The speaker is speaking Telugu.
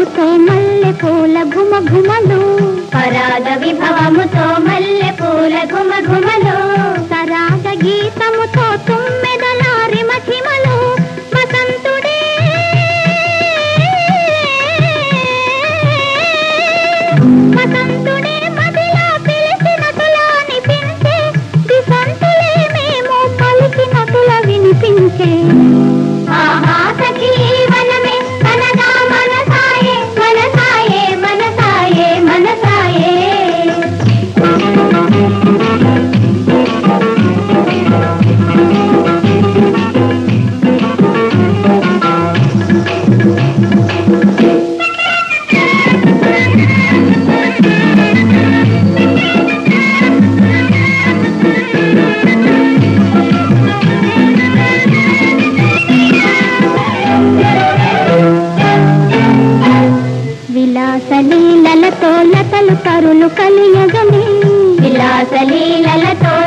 విభవముతో మల్లె పూల ఘుమ ఘుమలు పరాగ విభవముతో మల్లె పూల ఘుమ ఘుమలు సరాగ గీతముతో తుమ్మెదల రిమచిమలు వసంతుడే వసంతుడే మదిలా పిలిచినటులా అనిపించే దిశంతులే మేము పలికినటుల వినిపించే ఆహా సఖీ వనమే అనగా మనసాయే మనసాయే మనసాయే మనసాయే విలాస లీలలతో లతలు కరులు కలియగని విలాస లీలలతో